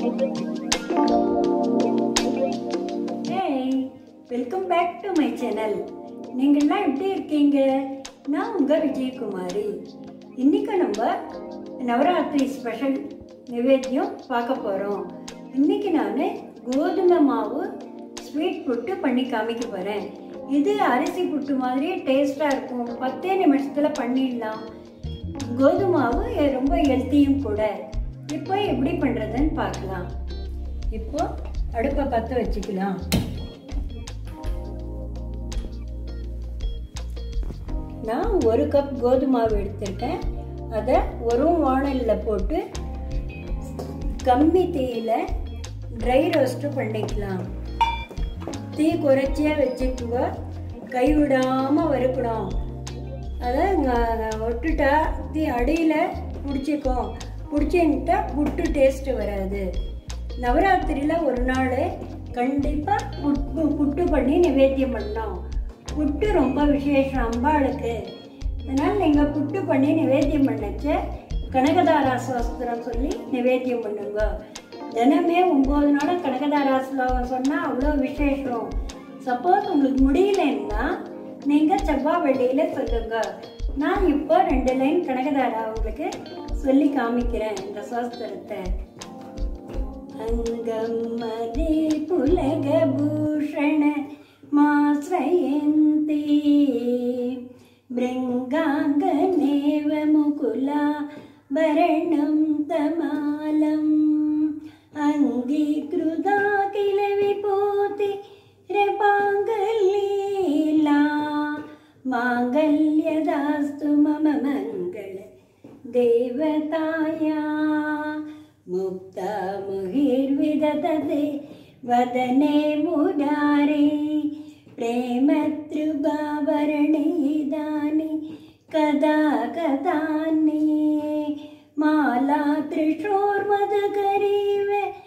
hey welcome back to my channel நீங்கள்லாம் எப்படி இருக்கீங்க நான் உங்கள் விஜயகுமாரி இன்னைக்கு நம்ம நவராத்திரி ஸ்பெஷல் நிவேத்தியம் பார்க்க போகிறோம் இன்னைக்கு நான் கோதுமை மாவு ஸ்வீட் புட்டு பண்ணி காமிக்க போகிறேன் இது அரிசி புட்டு மாதிரியே டேஸ்ட்டாக இருக்கும் பத்தே நிமிஷத்தில் பண்ணிடலாம் கோதுமை மாவு ரொம்ப ஹெல்த்தியும் கூட இப்போ எப்படி பண்ணுறதுன்னு பார்க்கலாம் இப்போ அடுப்பை பற்ற வச்சுக்கலாம் நான் ஒரு கப் கோதுமை மாவு எடுத்திருக்கேன் அதை ஒரு வாணலில் போட்டு கம்மி தீயில் ட்ரை ரோஸ்ட்டு பண்ணிக்கலாம் தீ குறைச்சியாக வச்சுக்குங்க கைவிடாமல் வறுக்கணும் அதை இங்க- விட்டுட்டா தீ அடியில் பிடிச்சிக்கும் பிடிச்சின்ட்டா புட்டு டேஸ்ட்டு வராது நவராத்திரியில் ஒரு நாள் கண்டிப்பாக புட்டு புட்டு பண்ணி நிவேத்தியம் பண்ணோம் புட்டு ரொம்ப விசேஷம் அம்பாளுக்கு அதனால் நீங்கள் புட்டு பண்ணி நிவேத்தியம் பண்ணச்ச கனகதாரா சாஸ்திரம் சொல்லி நிவேத்தியம் பண்ணுங்க தினமே ஒம்பது நாளும் கனகதாரா ஸ்லோகம் சொன்னால் அவ்வளோ விசேஷம் சப்போஸ் உங்களுக்கு முடியலன்னா நீங்கள் செவ்வாய் வெள்ளியில் சொல்லுங்க நான் இப்போ ரெண்டு லைன் கனகதாரா உங்களுக்கு சொல்லி காமிக்கிறேன் இந்த சாஸ்திரத்தை अङ्गमदे पुलगभूषण माश्रयन्ति भृङ्गाङ्गनेव मुकुला भरणं तमालम् अङ्गीकृता किल विभूति रपाङ्गलीला माङ्गल्यदास्तु मम मङ्गल देवताया मुक्ता मुहिर्विदधते वदने मुरारे प्रेमत्रुभावरणीदानि कदा कदानि माला त्रिशोर्मदकरीव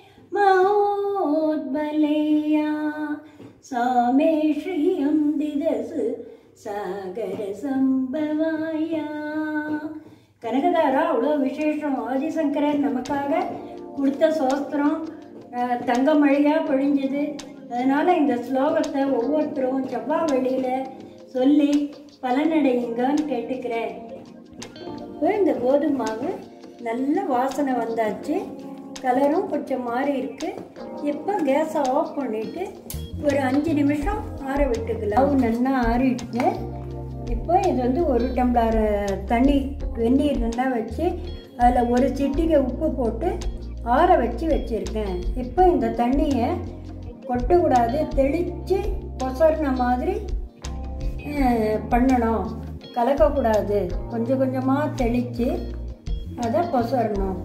महोद्बलेया सामे श्रियं दिदसु சாகர சம்பவாயா கனகதாரா அவ்வளோ விசேஷம் ஆதிசங்கரர் நமக்காக கொடுத்த சோஸ்திரம் அஹ், தங்க மழையாக பொழிஞ்சது அதனால் இந்த ஸ்லோகத்தை ஒவ்வொருத்தரும் செவ்வாய் வெளியில் சொல்லி பலனடையுங்கன்னு கேட்டுக்கிறேன் இப்போ இந்த கோதுமை மாவு நல்ல வாசனை வந்தாச்சு கலரும் கொஞ்சம் மாறி இருக்கு இப்போ கேஸை ஆஃப் பண்ணிட்டு ஒரு அஞ்சு நிமிஷம் ஆற விட்டுக்கலாம் மாவு நல்லா ஆறிட்டு இப்போ இது வந்து ஒரு டம்ளர் தண்ணி வெந்நீர் நல்லா வச்சு அதில் ஒரு சிட்டிகை உப்பு போட்டு ஆற வச்சு வச்சுருக்கேன் இப்போ இந்த தண்ணியை கொட்டக்கூடாது தெளித்து பொசர்ன மாதிரி அஹ், பண்ணணும் கலக்கக்கூடாது கொஞ்சம் கொஞ்சமாக தெளித்து அதை பொசரணும்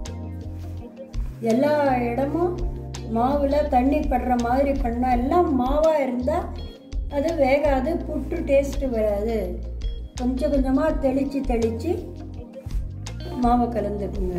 எல்லா இடமும் மாவில் தண்ணி படுற மாதிரி பண்ணால் எல்லாம் மாவாக இருந்தால் அது வேகாது புட்டு டேஸ்ட்டு வராது கொஞ்சம் கொஞ்சமாக தெளித்து தெளித்து மாவை கலந்துக்குங்க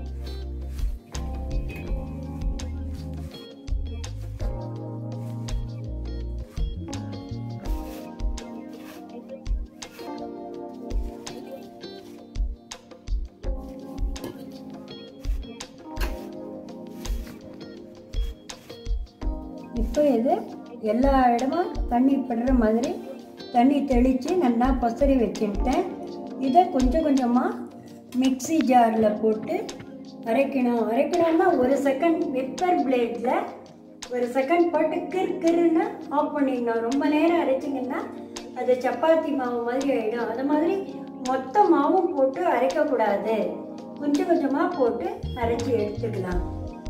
இப்போ இது எல்லா இடமும் தண்ணி படுற மாதிரி தண்ணி தெளித்து நல்லா பசறி வச்சுட்டேன் இதை கொஞ்சம் கொஞ்சமாக மிக்ஸி ஜாரில் போட்டு அரைக்கணும் அரைக்கணும்னா ஒரு செகண்ட் விப்பர் பிளேடில் ஒரு செகண்ட் போட்டு கிர் கிருன்னு ஆஃப் பண்ணிடணும் ரொம்ப நேரம் அரைச்சிங்கன்னா அது சப்பாத்தி மாவு மாதிரி ஆகிடும் அது மாதிரி மொத்த மாவும் போட்டு அரைக்கக்கூடாது கொஞ்சம் கொஞ்சமாக போட்டு அரைச்சி எடுத்துக்கலாம்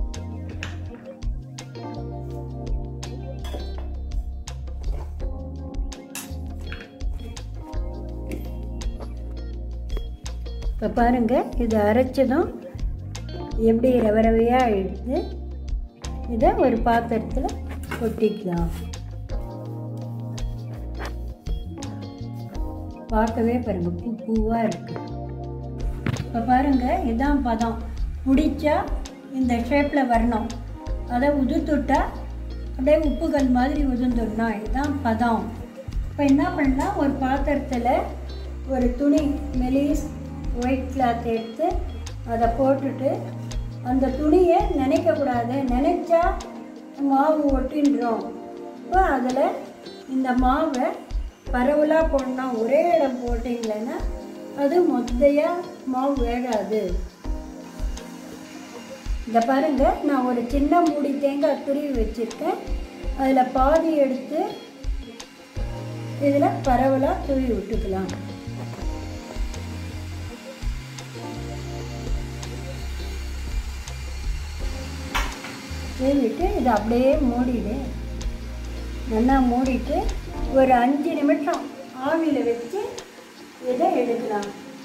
இப்போ பாருங்கள் இது அரைச்சதும் எப்படி ரவ ரவையாக ஆயிடுது இதை ஒரு பாத்திரத்தில் கொட்டிக்கலாம் பார்க்கவே பாருங்கள் பூ பூவாக இருக்குது இப்போ பாருங்கள் இதான் பதம் முடிச்சா இந்த ஷேப்பில் வரணும் அதை உதுத்துட்டா அப்படியே உப்புகள் மாதிரி உதுந்துடணும் இதுதான் பதம் இப்போ என்ன பண்ணலாம் ஒரு பாத்திரத்தில் ஒரு துணி மெலிஸ் ஒயிட் கிளாத் எடுத்து அதை போட்டுட்டு அந்த துணியை நினைக்கக்கூடாது நினைச்சா மாவு ஒட்டின்றோம் இப்போ அதில் இந்த மாவை பரவலாக போடணும் ஒரே இடம் போட்டிங்களேன்னா அது மொத்தையாக மாவு வேகாது இந்த பாருங்க நான் ஒரு சின்ன மூடி தேங்காய் துருவி வச்சுருக்கேன் அதில் பாதி எடுத்து இதில் பரவலாக துருவி விட்டுக்கலாம் தூவிட்டு இதை அப்படியே மூடிடு நல்லா மூடிட்டு ஒரு அஞ்சு நிமிஷம் ஆவியில் வச்சு இதை எடுக்கலாம்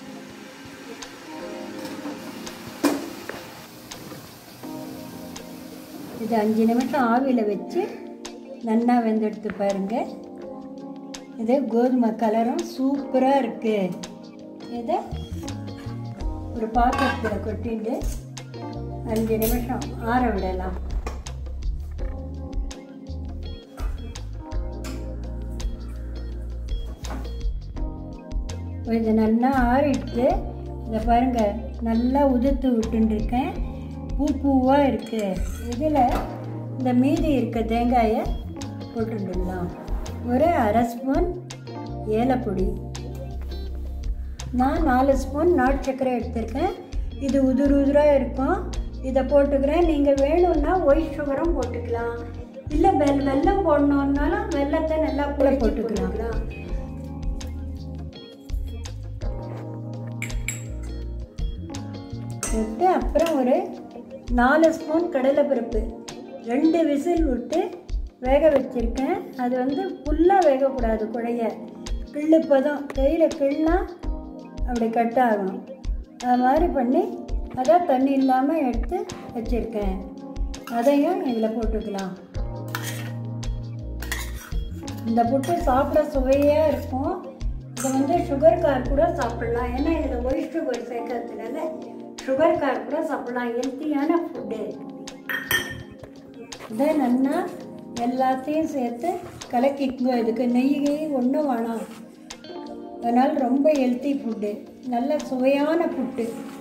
இது அஞ்சு நிமிஷம் ஆவியில் வச்சு நல்லா வெந்தெடுத்து பாருங்க இது கோதுமை கலரும் சூப்பராக இருக்குது இதை ஒரு பாத்திரத்தில் கொட்டிட்டு அஞ்சு நிமிஷம் ஆற விடலாம் இது நல்லா ஆறிட்டு இதை பாருங்க நல்லா உதுத்து விட்டுருக்கேன் பூ பூவாக இருக்குது இதில் இந்த மீதி இருக்க தேங்காயை போட்டுடலாம் ஒரு அரை ஸ்பூன் ஏலப்பொடி நான் நாலு ஸ்பூன் நாட்டு சர்க்கரை எடுத்திருக்கேன் இது உதுரு உதுராக இருக்கும் இதை போட்டுக்கிறேன் நீங்கள் வேணும்னா ஒயிட் சுகரும் போட்டுக்கலாம் இல்லை வெல் வெல்லம் போடணுன்னாலும் வெல்லத்தை நல்லா கூட போட்டுக்கலாம் விட்டு அப்புறம் ஒரு நாலு ஸ்பூன் கடலைப்பருப்பு ரெண்டு விசில் விட்டு வேக வச்சுருக்கேன் அது வந்து ஃபுல்லாக வேகக்கூடாது குழைய கிள்ளுப்பதம் கையில் கிள்ளா அப்படி கட் ஆகணும் அது மாதிரி பண்ணி அதை தண்ணி இல்லாமல் எடுத்து வச்சுருக்கேன் அதையும் இதில் போட்டுக்கலாம் இந்த புட்டு சாப்பிட சுவையாக இருக்கும் இதை வந்து சுகர் கார் கூட சாப்பிடலாம் ஏன்னா இதில் ஒயிட் சுகர் சேர்க்கறதுனால சுகர் கார் கூட சாப்பிடலாம் ஹெல்த்தியான ஃபுட்டு இதை நல்லா எல்லாத்தையும் சேர்த்து கலக்கிக்குங்க இதுக்கு நெய் ஒன்றும் வேணாம் அதனால் ரொம்ப ஹெல்த்தி ஃபுட்டு நல்ல சுவையான புட்டு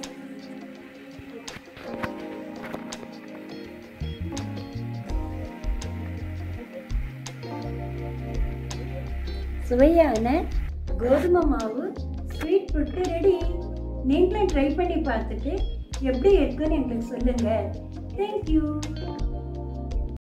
சுவையான கோதுமை மாவு ஸ்வீட் புட்டு ரெடி நீங்களும் ட்ரை பண்ணி பார்த்துட்டு எப்படி இருக்குன்னு எங்களுக்கு சொல்லுங்கள் தேங்க்யூ